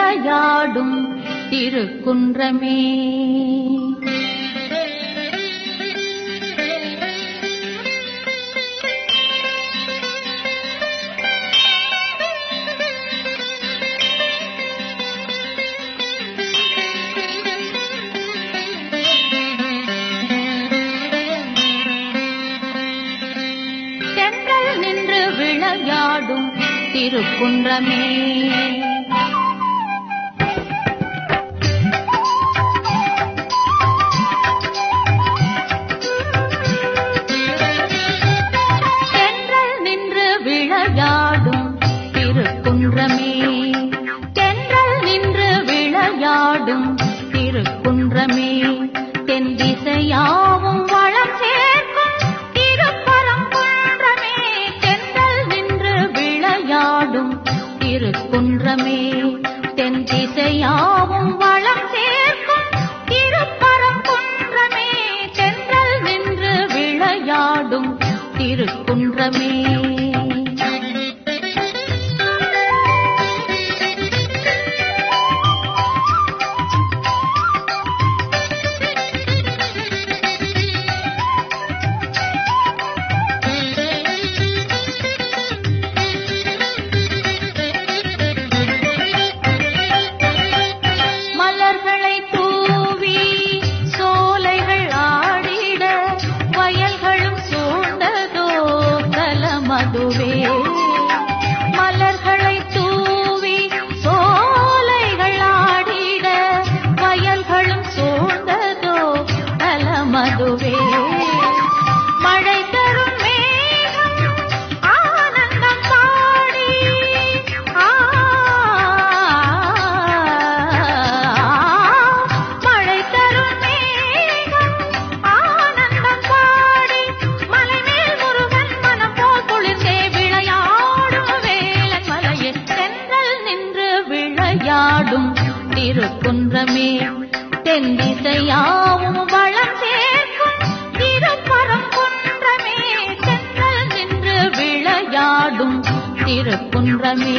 விளையாடும் திருக்குன்றமே தென்றல் நின்று விளையாடும் திருக்குன்றமே தென்றல் நின்று விளையாடும் திருக்குன்றமே தென்றல் நின்று விளையாடும் திருக்குன்றமே தென் திசையாவும் வளம் சேர்க்கும் திருப்பரங்குன்றமே தென்றல் நின்று விளையாடும் திருக்குன்றமே தென் திசையாவும் வளம் சேர்க்கும் திருப்பரங்குன்றமே தென்றல் நின்று விளையாடும் திருக்குன்றமே மலர்களை தூவி சோலைகள் ஆடிட வயல்களும் சூழ்ந்ததோ தலமதுவே மலர்களை தூவி சோலைகள் ஆடிட வயல்களும் சூழ்ந்ததோ தலமதுவே மழை தரும் மேகம் ஆனந்தம் பாடி ஆ மழை தரும் மேகம் ஆனந்தம் பாடி மலைமேல் முருகன் மனம் போல் குளிர்ந்தே விளையாடும் வேலன் மலையே தென்றல் நின்று விளையாடும் திருக்குன்றமே தென் திசையாவும் வளம் சேர்க்கும் திருப்பரங்குன்றமே தென்றல் நின்று விளையாடும் திருக்குன்றமே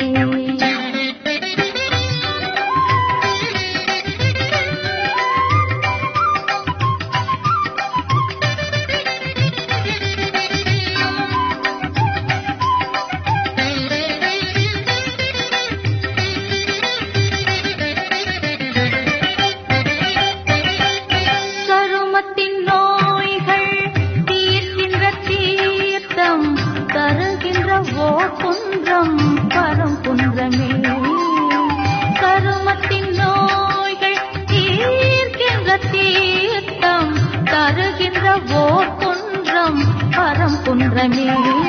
சருமத்தின் நோய்கள் தீர்க்கின்ற தீர்த்தம் தருகின்ற ஓர் குன்றம் பரம் குன்றமே சருமத்தின் நோய்கள் தீர்க்கின்ற தீர்த்தம் தருகின்ற ஓர் குன்றம் பரம் குன்றமே